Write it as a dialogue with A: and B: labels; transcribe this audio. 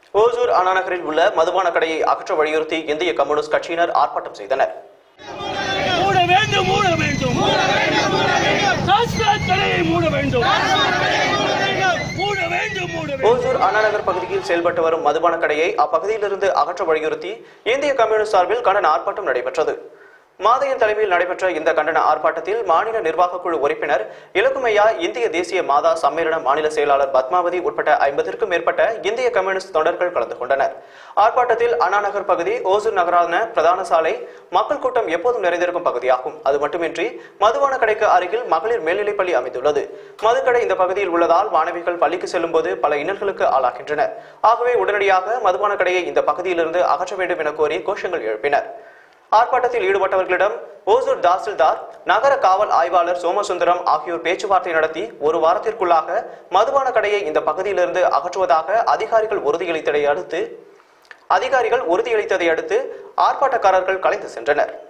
A: ஓசூர் அண்ணாநகரில் உள்ள மதுபான கடையை அகற்ற வலியுறுத்தி இந்திய கம்யூனிஸ்ட் கட்சியினர் ஆர்ப்பாட்டம் செய்தனர்
B: மூட வேண்டும் மூட வேண்டும் டாஸ்மாக் கடையை மூட வேண்டும் மூட வேண்டும் மூட வேண்டும்
A: ஓசூர் அண்ணாநகர் பகுதியில் செயல்பட்டு வரும் மதுபான கடையை அப்பகுதியிலிருந்து அகற்ற வலியுறுத்தி இந்திய கம்யூனிஸ்ட் சார்பில் கண்டன ஆர்ப்பாட்டம் நடைபெற்றது மாதையன் தலைமையில் நடைபெற்ற இந்த கண்டன ஆர்ப்பாட்டத்தில் மாநில நிர்வாக குழு உறுப்பினர் இலக்குமையா இந்திய தேசிய மாதா சம்மேளன மாநில செயலாளர் பத்மாவதி உட்பட்ட ஐம்பதிற்கும் மேற்பட்ட இந்திய கம்யூனிஸ்ட் தொண்டர்கள் கலந்து கொண்டனர் ஆர்ப்பாட்டத்தில் அண்ணாநகர் பகுதி ஓசூர் நகரான பிரதான சாலை மக்கள் கூட்டம் எப்போதும் நிறைந்திருக்கும் பகுதியாகும் அது மட்டுமின்றி மதுபான கடைக்கு அருகில் மகளிர் மேல்நிலைப்பள்ளி அமைந்துள்ளது மதுக்கடை இந்த பகுதியில் உள்ளதால் மாணவிகள் பள்ளிக்கு செல்லும் போது பல இன்னல்களுக்கு ஆளாகின்றனர் ஆகவே உடனடியாக மதுபான கடையை இந்த பகுதியிலிருந்து அகற்ற வேண்டும் என கோரி கோஷங்கள் எழுப்பினர் ஆர்ப்பாட்டத்தில் ஈடுபட்டவர்களிடம் ஓசூர் தாசில்தார் நகர காவல் ஆய்வாளர் சோமசுந்தரம் ஆகியோர் பேச்சுவார்த்தை நடத்தி ஒரு வாரத்திற்குள்ளாக மதுபான கடையை இந்த பகுதியிலிருந்து அகற்றுவதாக அதிகாரிகள் உறுதியளித்ததை அடுத்து அதிகாரிகள் உறுதியளித்ததை அடுத்து ஆர்ப்பாட்டக்காரர்கள் கலைந்து சென்றனர்